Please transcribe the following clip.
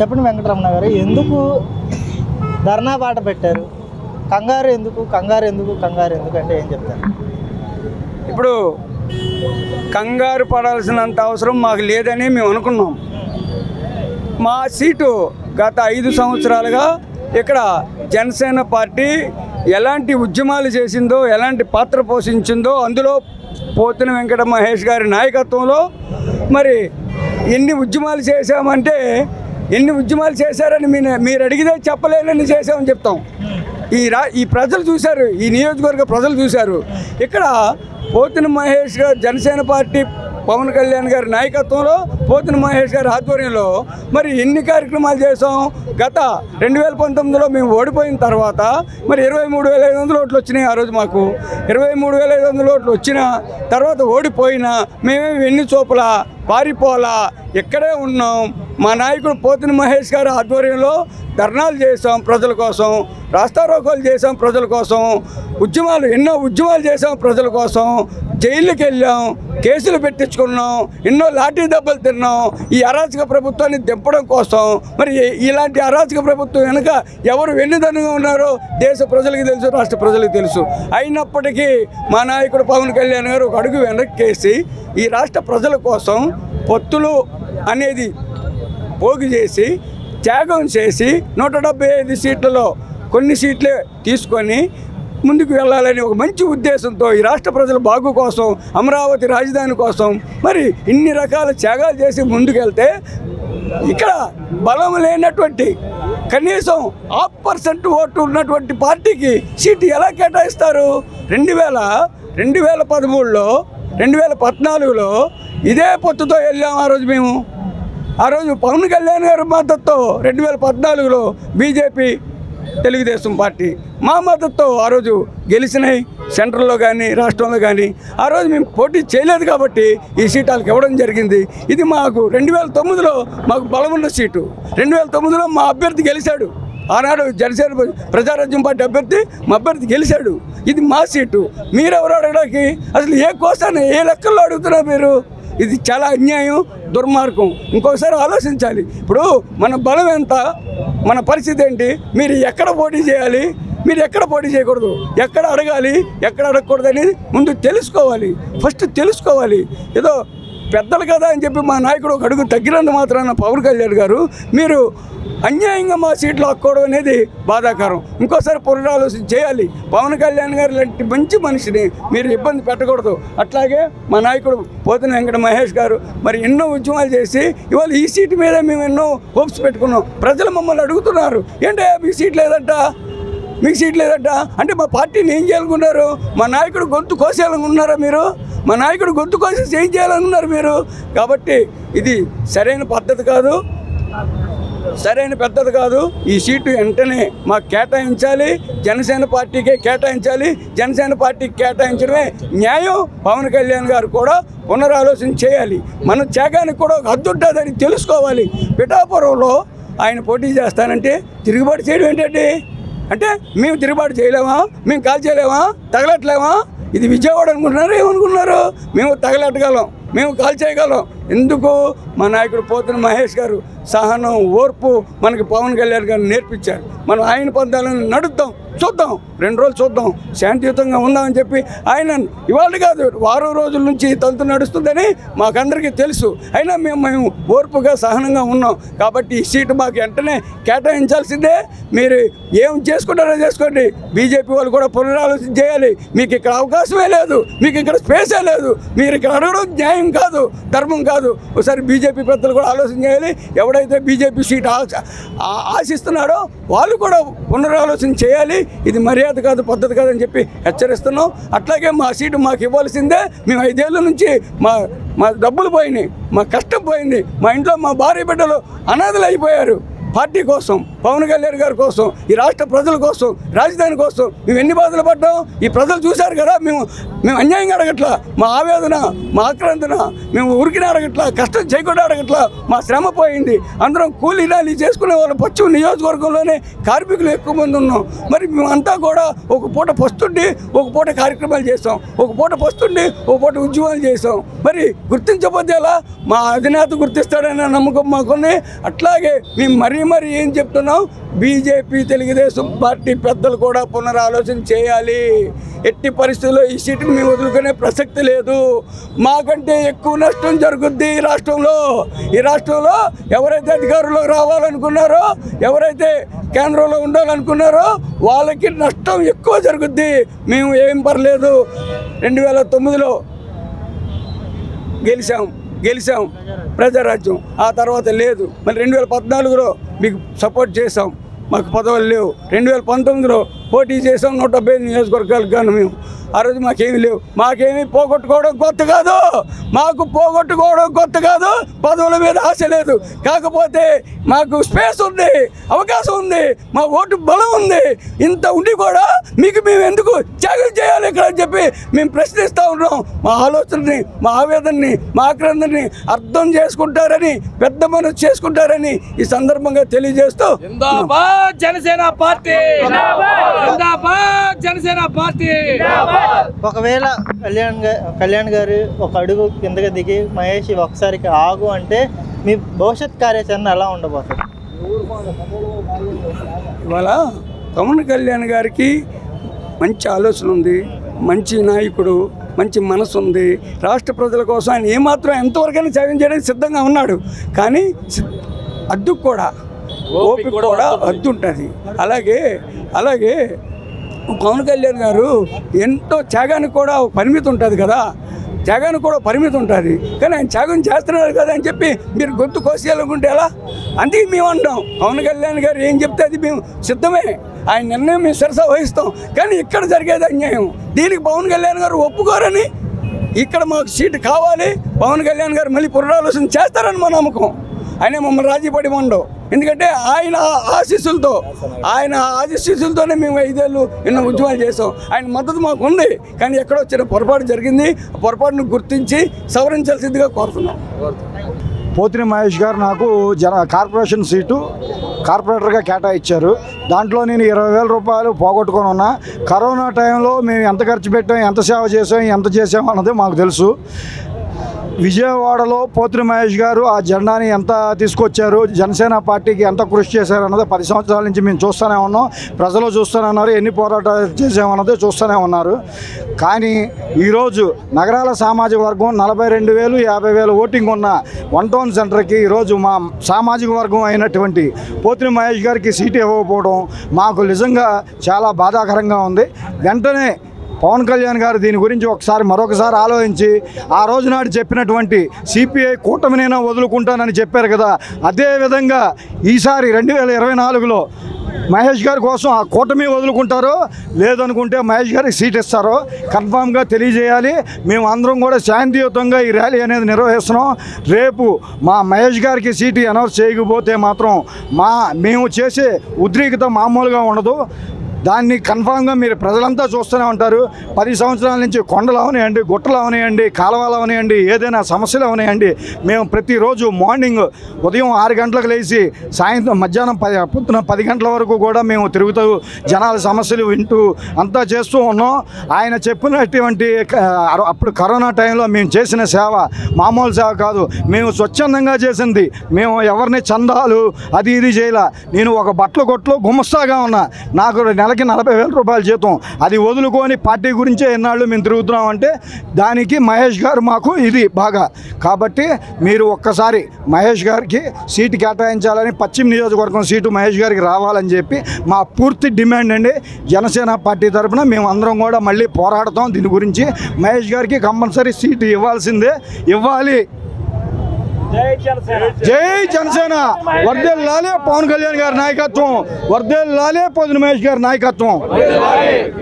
చెప్పండి వెంకటరమణ గారు ఎందుకు ధర్నా బాట పెట్టారు కంగారు ఎందుకు కంగారు ఎందుకు కంగారు ఎందుకు అంటే ఏం చెప్తారు ఇప్పుడు కంగారు పడాల్సినంత అవసరం మాకు లేదని మేము అనుకున్నాం మా సీటు గత ఐదు సంవత్సరాలుగా ఇక్కడ జనసేన పార్టీ ఎలాంటి ఉద్యమాలు చేసిందో ఎలాంటి పాత్ర పోషించిందో అందులో పోతిన వెంకట మహేష్ గారి నాయకత్వంలో మరి ఎన్ని ఉద్యమాలు చేశామంటే ఎన్ని ఉద్యమాలు చేశారని మీరు మీరు అడిగితే చెప్పలేనని చేశామని చెప్తాం ఈ రా ఈ ప్రజలు చూశారు ఈ నియోజకవర్గ ప్రజలు చూశారు ఇక్కడ పోతిన మహేష్ గారు జనసేన పార్టీ పవన్ కళ్యాణ్ గారి నాయకత్వంలో పోతిన మహేష్ గారి ఆధ్వర్యంలో మరి ఎన్ని కార్యక్రమాలు చేసాం గత రెండు వేల పంతొమ్మిదిలో మేము ఓడిపోయిన తర్వాత మరి ఇరవై మూడు వేల ఐదు వందల ఓట్లు వచ్చినాయి ఆ రోజు మాకు ఇరవై మూడు వేల ఐదు వందల ఓట్లు వచ్చిన తర్వాత ఓడిపోయినా మేమేమి ఎన్ని చూపలా పారిపోలా ఇక్కడే ఉన్నాం మా నాయకుడు పోతిన మహేష్ గారి ఆధ్వర్యంలో ధర్నాలు చేసాం ప్రజల కోసం రాస్తారోకోలు చేసాం ప్రజల కోసం ఉద్యమాలు ఎన్నో ఉద్యమాలు చేసాం ప్రజల కోసం జైలుకి వెళ్ళాం కేసులు పెట్టించుకున్నాం ఎన్నో లాఠీ దెబ్బలు తిన్నాం ఈ అరాచక ప్రభుత్వాన్ని దింపడం కోసం మరి ఈ- ఇలాంటి అరాచక ప్రభుత్వం వెనుక ఎవరు వెన్నుదన్నుగా ఉన్నారో దేశ ప్రజలకు తెలుసు రాష్ట్ర ప్రజలకు తెలుసు అయినప్పటికీ మా నాయకుడు పవన్ కళ్యాణ్ గారు ఒక అడుగు వెనక్కేసి ఈ రాష్ట్ర ప్రజల కోసం పొత్తులు అనేది పోగు చేసి త్యాగం చేసి నూట డెబ్బై ఐదు సీట్లలో కొన్ని సీట్లే తీసుకొని ముందుకు వెళ్ళాలని ఒక మంచి ఉద్దేశంతో ఈ రాష్ట్ర ప్రజల బాగు కోసం అమరావతి రాజధాని కోసం మరి ఇన్ని రకాల త్యాగాలు చేసి ముందుకెళ్తే ఇక్కడ బలం లేనటువంటి కనీసం హాఫ్ పర్సెంట్ ఓటు ఉన్నటువంటి పార్టీకి సీటు ఎలా కేటాయిస్తారు రెండు వేల రెండు వేల పదమూడులో రెండు వేల పద్నాలుగులో ఇదే పొత్తుతో వెళ్ళాం ఆ రోజు మేము ఆ రోజు పవన్ కళ్యాణ్ గారి మద్దతుతో రెండు వేల పద్నాలుగులో బీజేపీ తెలుగుదేశం పార్టీ మా మద్దతుతో ఆ రోజు గెలిచినాయి సెంట్రల్లో కానీ రాష్ట్రంలో కానీ ఆ రోజు మేము పోటీ చేయలేదు కాబట్టి ఈ సీట్ వాళ్ళకి ఇవ్వడం జరిగింది ఇది మాకు రెండు వేల తొమ్మిదిలో మాకు బలమున్న సీటు రెండు వేల తొమ్మిదిలో మా అభ్యర్థి గెలిచాడు ఆనాడు జనసేన ప్రజారాజ్యం పార్టీ అభ్యర్థి మా అభ్యర్థి గెలిచాడు ఇది మా సీటు మీరెవరు అడగడానికి అసలు ఏ కోసాన్ని ఏ లెక్కల్లో అడుగుతున్నారు మీరు ఇది చాలా అన్యాయం దుర్మార్గం ఇంకోసారి ఆలోచించాలి ఇప్పుడు మన బలం ఎంత మన పరిస్థితి ఏంటి మీరు ఎక్కడ పోటీ చేయాలి మీరు ఎక్కడ పోటీ చేయకూడదు ఎక్కడ అడగాలి ఎక్కడ అడగకూడదు అనేది ముందు తెలుసుకోవాలి ఫస్ట్ తెలుసుకోవాలి ఏదో పెద్దలు కదా అని చెప్పి మా నాయకుడు ఒక అడుగు తగ్గినంత మాత్రాన పవన్ కళ్యాణ్ గారు మీరు అన్యాయంగా మా సీట్లు హక్కోవడం అనేది బాధాకరం ఇంకోసారి పునరాలోచన చేయాలి పవన్ కళ్యాణ్ గారు లాంటి మంచి మనిషిని మీరు ఇబ్బంది పెట్టకూడదు అట్లాగే మా నాయకుడు పోతిన వెంకట మహేష్ గారు మరి ఎన్నో ఉద్యమాలు చేసి ఇవాళ ఈ సీటు మీద మేము ఎన్నో హోప్స్ పెట్టుకున్నాం ప్రజలు మమ్మల్ని అడుగుతున్నారు ఏంటో మీ సీట్ లేదంట మీకు సీట్ లేదంట అంటే మా పార్టీని ఏం చేయాలనుకున్నారు మా నాయకుడు గొంతు కోసేయాలనుకున్నారా మీరు మా నాయకుడు గొంతు కోసేసి ఏం చేయాలనుకున్నారు మీరు కాబట్టి ఇది సరైన పద్ధతి కాదు సరైన పద్ధతి కాదు ఈ సీటు వెంటనే మాకు కేటాయించాలి జనసేన పార్టీకే కేటాయించాలి జనసేన పార్టీకి కేటాయించడమే న్యాయం పవన్ కళ్యాణ్ గారు కూడా పునరాలోచన చేయాలి మన త్యాగానికి కూడా ఒక హద్దు ఉంటుందని తెలుసుకోవాలి పిఠాపురంలో ఆయన పోటీ చేస్తానంటే తిరుగుబాటు చేయడం ఏంటండి అంటే మేము తిరుగుబాటు చేయలేమా మేము కాల్ చేయలేమా తగలట్లేమా ఇది విజయవాడ అనుకుంటున్నారు ఏమనుకున్నారు మేము తగలెట్టగలం మేము కాల్ చేయగలం ఎందుకు మా నాయకుడు పోతున్న మహేష్ గారు సహనం ఓర్పు మనకి పవన్ కళ్యాణ్ గారు నేర్పించారు మనం ఆయన పందాలను నడుద్దాం చూద్దాం రెండు రోజులు చూద్దాం శాంతియుతంగా ఉందామని చెప్పి ఆయన ఇవాళ కాదు వారం రోజుల నుంచి ఈ తంతు నడుస్తుందని మాకందరికీ తెలుసు అయినా మేము మేము ఓర్పుగా సహనంగా ఉన్నాం కాబట్టి ఈ సీటు మాకు వెంటనే కేటాయించాల్సిందే మీరు ఏం చేసుకుంటారో చేసుకోండి బీజేపీ వాళ్ళు కూడా పునరాలోచన చేయాలి మీకు ఇక్కడ అవకాశమే లేదు మీకు ఇక్కడ స్పేసే లేదు మీరు ఇక్కడ అడగడం న్యాయం కాదు ధర్మం కాదు ఒకసారి బీజేపీ పెద్దలు కూడా ఆలోచన చేయాలి ఎవడైతే బీజేపీ సీట్ ఆశ- ఆ- ఆశిస్తున్నాడో వాళ్ళు కూడా పునరాలోచన చేయాలి ఇది మర్యాద కాదు పద్ధతి కాదని చెప్పి హెచ్చరిస్తున్నాం అట్లాగే మా సీటు మాకు ఇవ్వాల్సిందే మేము ఐదేళ్ల నుంచి మా మా డబ్బులు పోయినాయి మా కష్టం పోయింది మా ఇంట్లో మా భార్య బిడ్డలు అనాథలు అయిపోయారు పార్టీ కోసం పవన్ కళ్యాణ్ గారి కోసం ఈ రాష్ట్ర ప్రజల కోసం రాజధాని కోసం మేము ఎన్ని బాధలు పడ్డాం ఈ ప్రజలు చూశారు కదా మేము మేము అన్యాయంగా అడగట్లా మా ఆవేదన మా ఆక్రాంతన మేము ఉరికిన అడగట్లా కష్టం చేయకుండా అడగట్లా మా శ్రమ పోయింది అందరం కూలీ నాలి చేసుకునే వాళ్ళు పశ్చిమ నియోజకవర్గంలోనే కార్మికులు ఎక్కువ మంది ఉన్నాం మరి మేమంతా కూడా ఒక పూట పస్తుండి ఒక పూట కార్యక్రమాలు చేస్తాం ఒక పూట పస్తుండి ఒక పూట ఉద్యమాలు చేసాం మరి గుర్తించకపోతే ఎలా మా అధినేత గుర్తిస్తాడనే నమ్మకం మాకున్నాయి అట్లాగే మేము మరీ మరీ ఏం చెప్తున్నాం బీజేపీ తెలుగుదేశం పార్టీ పెద్దలు కూడా పునరాలోచన చేయాలి ఎట్టి పరిస్థితుల్లో ఈ సీటుని మేము వదులుకునే ప్రసక్తి లేదు మాకంటే ఎక్కువ నష్టం జరుగుద్ది ఈ రాష్ట్రంలో ఈ రాష్ట్రంలో ఎవరైతే అధికారంలో రావాలనుకున్నారో ఎవరైతే కేంద్రంలో ఉండాలనుకున్నారో వాళ్ళకి నష్టం ఎక్కువ జరుగుద్ది మేము ఏం పర్లేదు రెండు వేల తొమ్మిదిలో గెలిచాం గెలిచాం ప్రజారాజ్యం ఆ తర్వాత లేదు మళ్ళీ రెండు వేల పద్నాలుగులో మీకు సపోర్ట్ చేసాం మాకు పదవులు లేవు రెండు వేల పంతొమ్మిదిలో పోటీ చేసాం నూట డెబ్బై ఐదు నియోజకవర్గాలకు గాను మేము ఆ రోజు మాకేమీ లేవు మాకేమీ పోగొట్టుకోవడం కొత్త కాదు మాకు పోగొట్టుకోవడం కొత్త కాదు పదవుల మీద ఆశ లేదు కాకపోతే మాకు స్పేస్ ఉంది అవకాశం ఉంది మా ఓటు బలం ఉంది ఇంత ఉండి కూడా మీకు మేము ఎందుకు త్యాగం చేయాలి ఇక్కడ అని చెప్పి మేము ప్రశ్నిస్తూ ఉన్నాం మా ఆలోచనని మా ఆవేదనని మా ఆక్రందనని అర్థం చేసుకుంటారని పెద్ద మనసు చేసుకుంటారని ఈ సందర్భంగా తెలియజేస్తూ జిందాబాద్ జనసేన పార్టీ జిందాబాద్ జనసేన పార్టీ ఒకవేళ కళ్యాణ్ గా కళ్యాణ్ గారు ఒక అడుగు కిందకి దిగి మహేష్ ఒకసారికి ఆగు అంటే మీ భవిష్యత్ కార్యాచరణ ఎలా ఉండబోతుంది ఇవాళ పవన్ కళ్యాణ్ గారికి మంచి ఆలోచన ఉంది మంచి నాయకుడు మంచి మనసు ఉంది రాష్ట్ర ప్రజల కోసం ఆయన ఏమాత్రం ఎంతవరకైనా సేవం చేయడానికి సిద్ధంగా ఉన్నాడు కానీ సి- అద్దుకు కూడా ఓపిక కూడా అద్దు ఉంటుంది అలాగే అలాగే పవన్ కళ్యాణ్ గారు ఎంతో త్యాగానికి కూడా ఒక పరిమితి ఉంటుంది కదా త్యాగానికి కూడా పరిమితి ఉంటుంది కానీ ఆయన త్యాగం చేస్తున్నారు కదా అని చెప్పి మీరు గొంతు కోసేయాలనుకుంటే ఎలా అందుకే మేము అంటాం పవన్ కళ్యాణ్ గారు ఏం చెప్తే అది మేము సిద్ధమే ఆయన నిర్ణయం మేము సరసా వహిస్తాం కానీ ఇక్కడ జరిగేది అన్యాయం దీనికి పవన్ కళ్యాణ్ గారు ఒప్పుకోరని ఇక్కడ మాకు సీటు కావాలి పవన్ కళ్యాణ్ గారు మళ్ళీ పునరాలోచన చేస్తారని మా నమ్మకం ఆయన మమ్మల్ని రాజీ పడి ఉండవు ఎందుకంటే ఆయన ఆశీస్సులతో ఆయన ఆశీస్సులతోనే మేము ఐదేళ్ళు ఎన్నో ఉద్యమాలు చేసాం ఆయన మద్దతు మాకు ఉంది కానీ ఎక్కడో చిన్న పొరపాటు జరిగింది ఆ పొరపాటును గుర్తించి సవరించాల్సిందిగా కోరుతున్నాం పోతిని మహేష్ గారు నాకు జన కార్పొరేషన్ సీటు కార్పొరేటర్గా కేటాయించారు దాంట్లో నేను ఇరవై వేల రూపాయలు పోగొట్టుకొని ఉన్నా కరోనా టైంలో మేము ఎంత ఖర్చు పెట్టాం ఎంత సేవ చేసాం ఎంత చేసాం అన్నది మాకు తెలుసు విజయవాడలో పోతిరి మహేష్ గారు ఆ జెండాని ఎంత తీసుకొచ్చారు జనసేన పార్టీకి ఎంత కృషి చేశారు అన్నది పది సంవత్సరాల నుంచి మేము చూస్తూనే ఉన్నాం ప్రజలు చూస్తూనే ఉన్నారు ఎన్ని పోరాటాలు చేసామన్నది చూస్తూనే ఉన్నారు కానీ ఈరోజు నగరాల సామాజిక వర్గం నలభై రెండు వేలు యాభై వేలు ఓటింగ్ ఉన్న వన్ టౌన్ సెంటర్కి ఈరోజు మా సామాజిక వర్గం అయినటువంటి పోతిరి మహేష్ గారికి సీటు ఇవ్వకపోవడం మాకు నిజంగా చాలా బాధాకరంగా ఉంది వెంటనే పవన్ కళ్యాణ్ గారు దీని గురించి ఒకసారి మరొకసారి ఆలోచించి ఆ రోజు నాడు చెప్పినటువంటి సిపిఐ కూటమినైనా వదులుకుంటానని చెప్పారు కదా అదే విధంగా ఈసారి రెండు వేల ఇరవై నాలుగులో మహేష్ గారి కోసం ఆ కూటమి వదులుకుంటారో లేదనుకుంటే మహేష్ గారికి సీట్ ఇస్తారో కన్ఫామ్గా తెలియజేయాలి మేము అందరం కూడా శాంతియుతంగా ఈ ర్యాలీ అనేది నిర్వహిస్తున్నాం రేపు మా మహేష్ గారికి సీటు అనౌన్స్ చేయకపోతే మాత్రం మా మేము చేసే ఉద్రిక్తత మామూలుగా ఉండదు దాన్ని కన్ఫామ్గా మీరు ప్రజలంతా చూస్తూనే ఉంటారు పది సంవత్సరాల నుంచి కొండలు అవనియండి గుట్టలు అవనియండి కాలువలు అవనియండి ఏదైనా సమస్యలు అవనియండి మేము ప్రతిరోజు మార్నింగ్ ఉదయం ఆరు గంటలకు లేచి సాయంత్రం మధ్యాహ్నం పది పొద్దున పది గంటల వరకు కూడా మేము తిరుగుతూ జనాల సమస్యలు వింటూ అంతా చేస్తూ ఉన్నాం ఆయన చెప్పినటువంటి క- అప్పుడు కరోనా టైంలో మేము చేసిన సేవ మామూలు సేవ కాదు మేము స్వచ్ఛందంగా చేసింది మేము ఎవరిని చందాలు అది ఇది చేయలే నేను ఒక బట్టల కొట్లో గుమస్తాగా ఉన్నా నాకు నెలకి నలభై వేల రూపాయల జీతం అది వదులుకొని పార్టీ గురించే ఎన్నాళ్ళు మేము తిరుగుతున్నాం అంటే దానికి మహేష్ గారు మాకు ఇది బాగా కాబట్టి మీరు ఒక్కసారి మహేష్ గారికి సీటు కేటాయించాలని పశ్చిమ నియోజకవర్గం సీటు మహేష్ గారికి రావాలని చెప్పి మా పూర్తి డిమాండ్ అండి జనసేన పార్టీ తరఫున మేము అందరం కూడా మళ్ళీ పోరాడతాం దీని గురించి మహేష్ గారికి కంపల్సరీ సీటు ఇవ్వాల్సిందే ఇవ్వాలి జై జనసేన వర్దేల్ లాలే పవన్ కళ్యాణ్ గారి నాయకత్వం వర్దేల్ లాలే పొదిన మహేష్ గారి నాయకత్వం